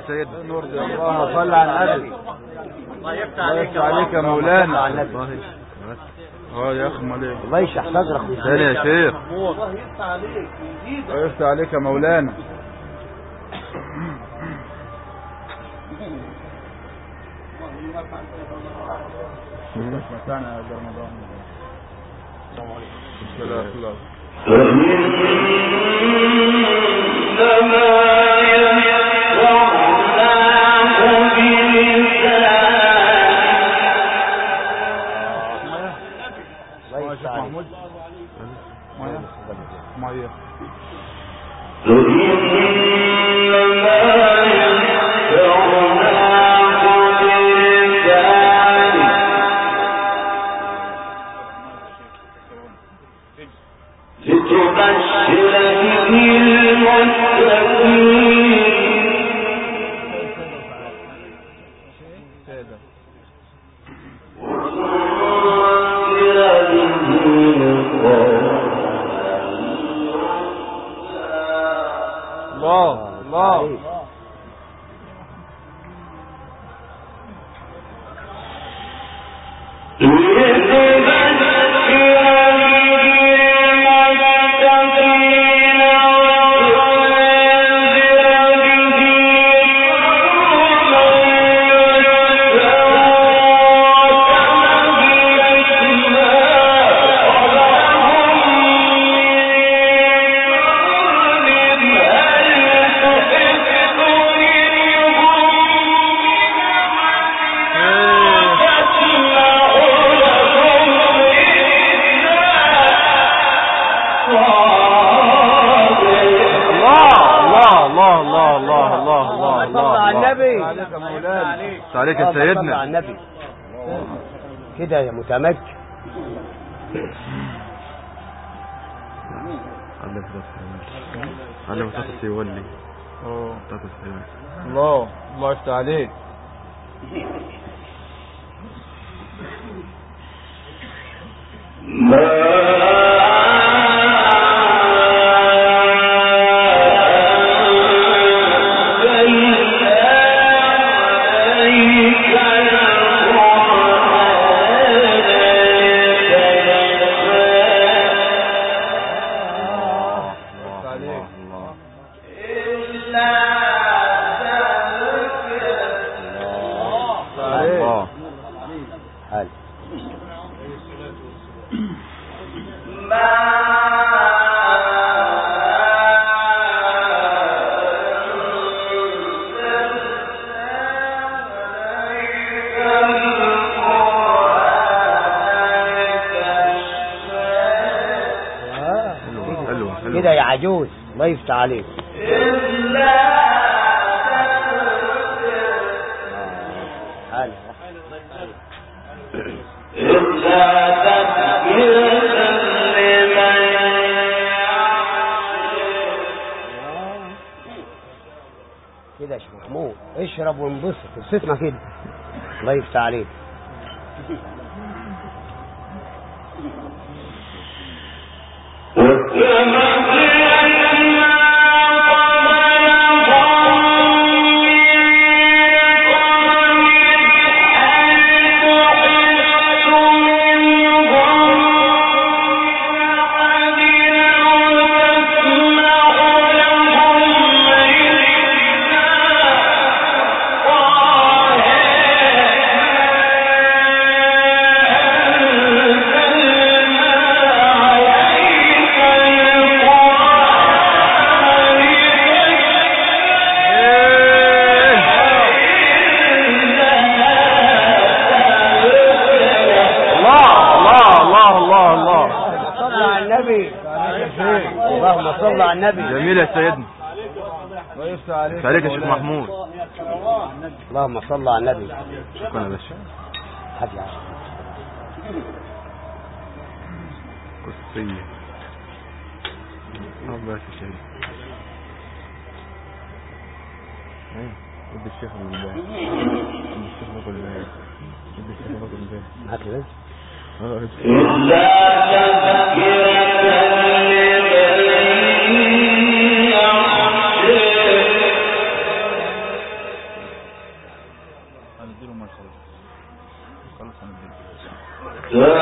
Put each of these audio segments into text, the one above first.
سيدنا نرضي الله صل على النبي الله يفتح الله عليك يفتح عليك يا مولانا الله اه يا اخي امال ايه الله يشرح صدرك ثاني يا شيخ الله يفتح عليك يا مولانا متعنا يا رمضان السلام عليكم الله يفتح عليك محمود ميه ميه سادة الله الله الله الله الله الله الله الله الله صل على النبي. عليك يا مولانا عليك يا اللهم صل على سيدنا النبي كده يا متمكن علم فتاة علم فتاة يولي أوه. فتاة السيولي الله الله يفتح عليك يفتح عليك الله يفتح عليك الله حال آه. حلو حلو حلو كده يا عجوز الله يفتح عليك حال كده يا شيخ محمود اشرب وانبسط ابسطنا كده الله يفتح عليك الله الله الله الله الله صل على النبي اللهم صل على النبي جميل يا سيدنا الله يفتح عليك عليك يا شيخ محمود اللهم صل على النبي شكرا يا باشا حد يعرف. قصية الله يا شيخ ايه ودي الشيخ بالله ودي الشيخ بالله ودي الشيخ بالله هات لي بس اه يوم ما يخلص خلص هنديك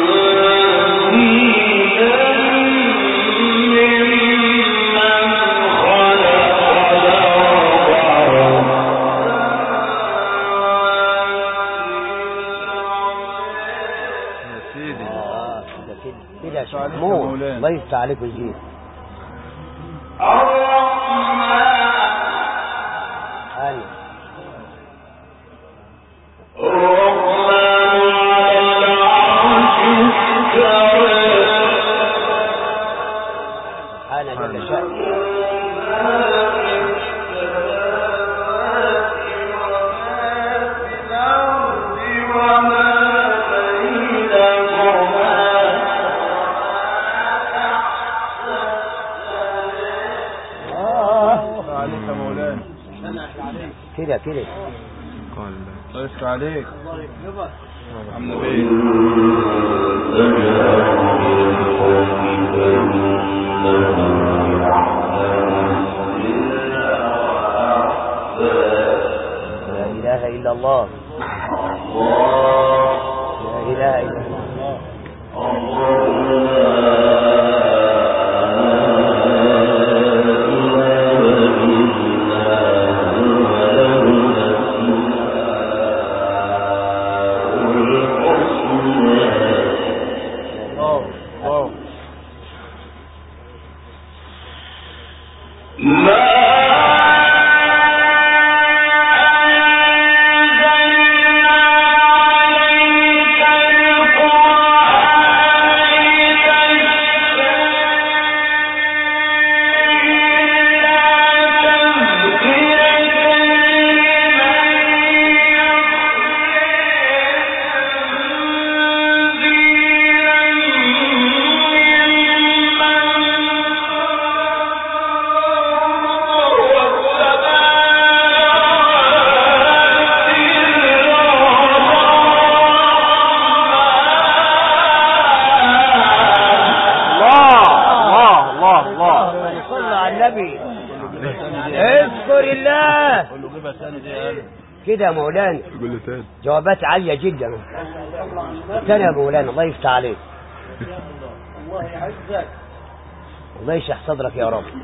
يا سيدي آه كده كده كده يا شيخ عليك يا محمود مولانا. الله يفتح عليك ويجيب أنا سبحانه جل شأنه آه عليك يا مولانا كده كده قال الله الله يفتح عليك عم نبيل لا إله إلا الله لا إله إلا الله الله الله الله الله الله صلى على النبي اذكر الله قول له جيبها ثاني دي يا قلب كده يا مولانا يقول له تاني جوابات عالية جدا تاني يا مولانا الله يفتح عليك الله يشرح صدرك يا رب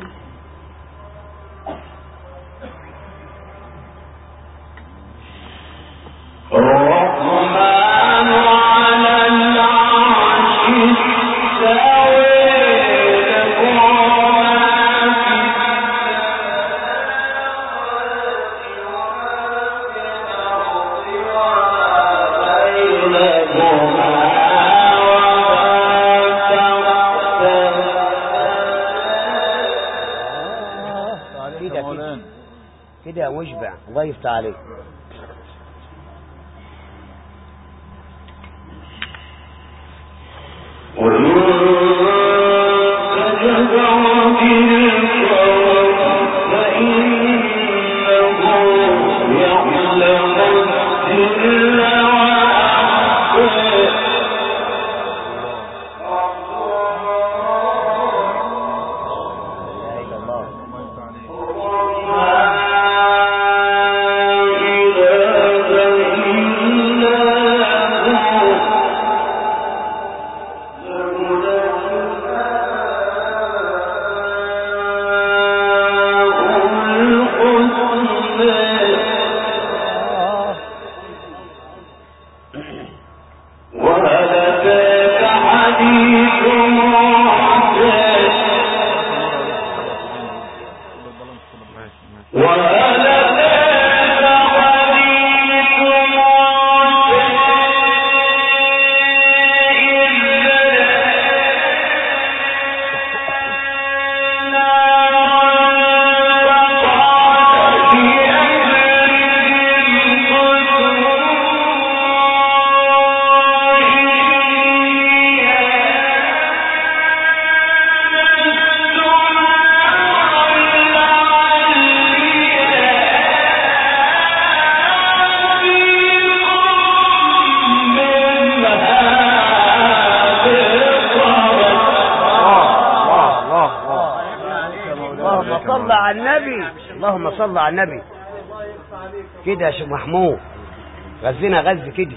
عليك كده يا كده مولانا كده يا مشبع الله يفتح عليك لا إله إلا الله الله يفتح عليك ماشي ماشي اللهم صل على النبي اللهم صل على النبي كده يا شيخ محمود غزنا غز كده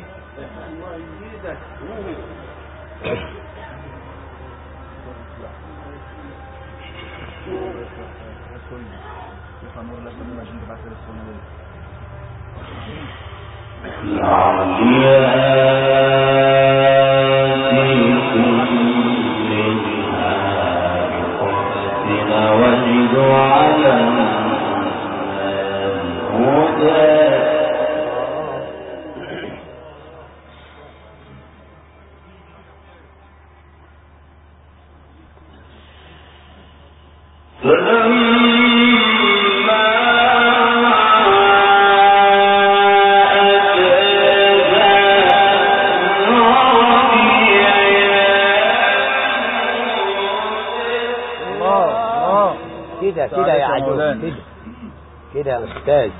وجدوا على الهدى الله الله كده كده يا عليك يا عجوز مولانا. كده كده يا استاذ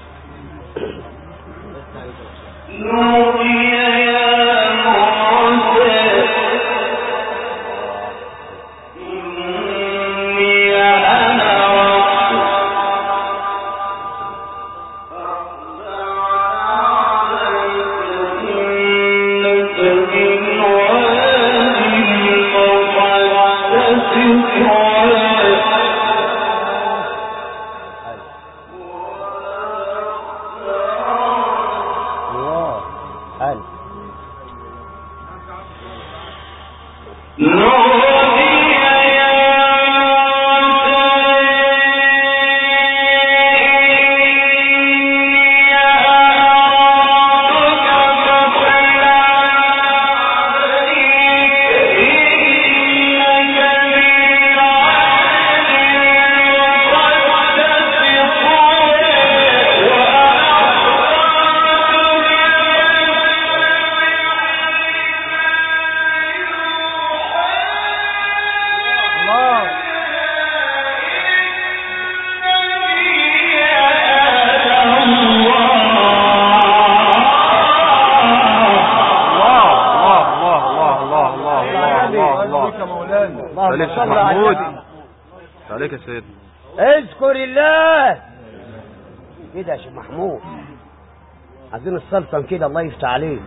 الله قال الله الله الله الله الله الله الله الله الله مولانا اللهم عليك يا صل على محمود النبي. عليك يا سيد اذكر الله كده يا شيخ محمود عايزين السلطن كده الله يفتح عليك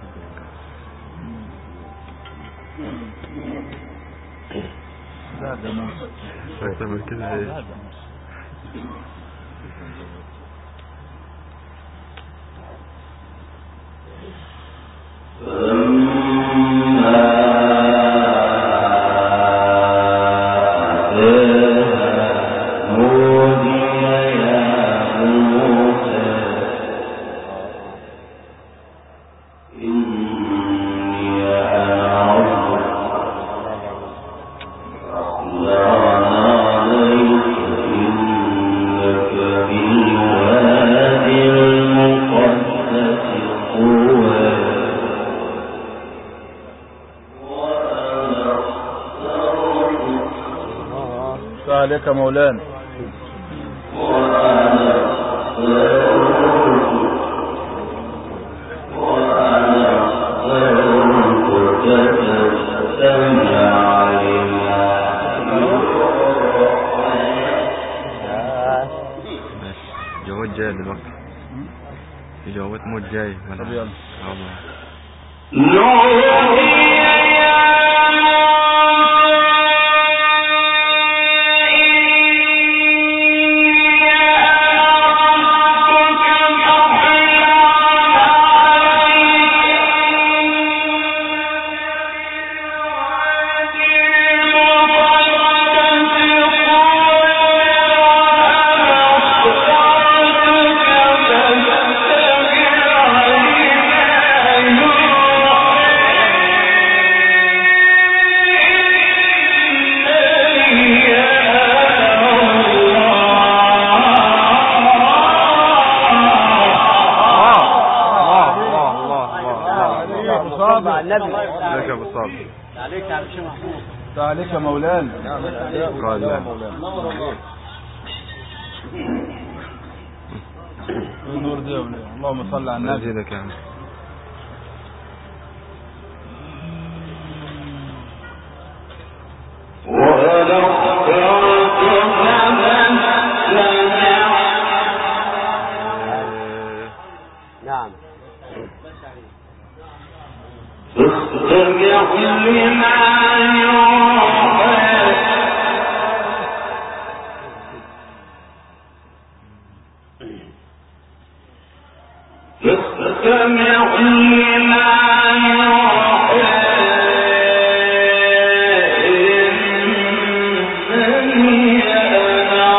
هتعمل كده ايه عليك يا مولانا آه. ماشي جواد جاي دلوقتي في جواد موت جاي طب يلا. اه والله الله الله الله الله الله اللهم صل على النبي عليك يا ابو صالح ده عليك يا مولانا قال لا النور دي يا مولانا اللهم صل على النبي ازيدك يا عم نعم فاستمع لما يوحى فاستمع لما يوحى إنني أنا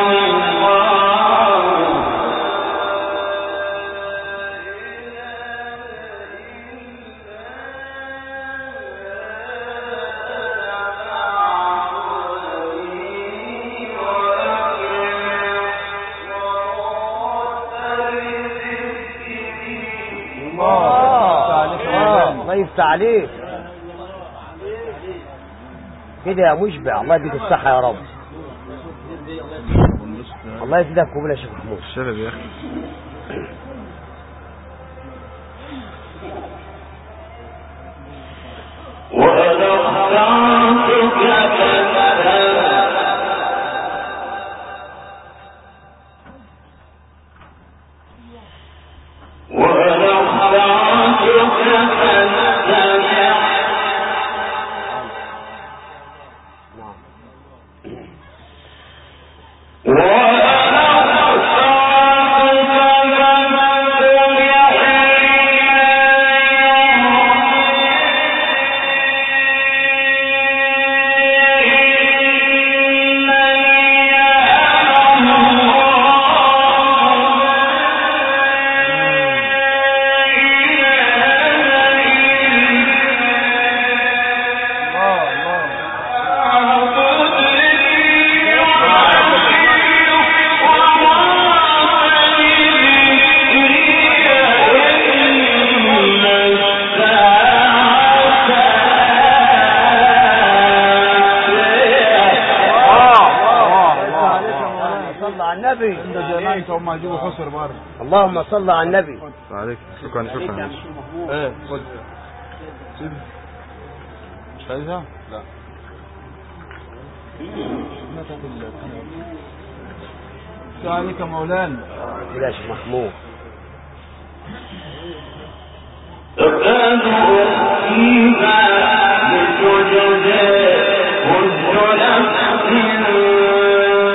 آه آه، الله يفتح عليك كده يا مشبع الله يديك الصحة يا رب الله يزيدك قبول يا شيخ محمود الشرب يا اخي ولو اخترتك فاذهب ولو اخترتك فاستمع ولو اخترتك صل على النبي انت زمان انت هم هيجيبوا خسر بره اللهم صل على النبي عليك شكرا شكرا يا باشا. ايه خد سيب مش عايزها؟ لا السلام عليك يا مولانا كده يا شيخ محمود تكاد أخفيها لتجزى كل نفس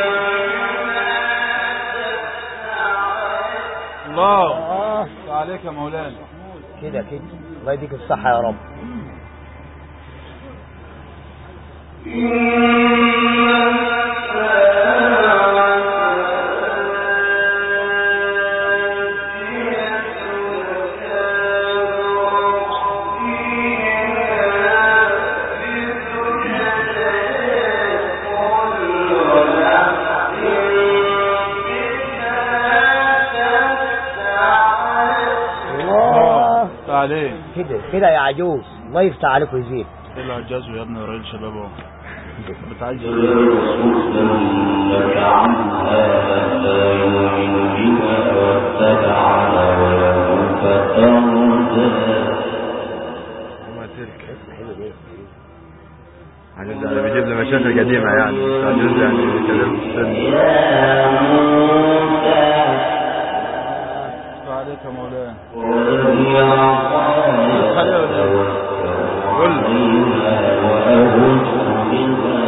الله السلام عليك يا مولانا كده كده الله يديك الصحة يا رب الله السلام عليك كده كده يا عجوز الله يفتح عليك ويزيد ايه اللي عجزوا يا ابني راجل شباب اهو بتعجز لك عنها لا يؤمن بها واتبع هواه فتردى وما تلك عجوز يعني بيجيب لي مشاكل قديمة يعني مش عجوز يعني كبير في السن يا موسى السلام عليك يا مولانا والذي أعطاك قول وأهد بها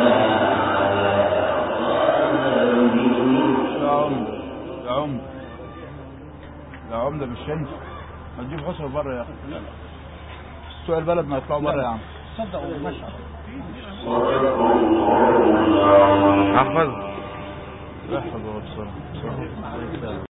يا عمدة يا عمدة يا عمدة مش انت ما تجيب حسر بره يا اخي سوق البلد ما يطلعوا بره يا عم احفظ احفظ بسرعة بسرعة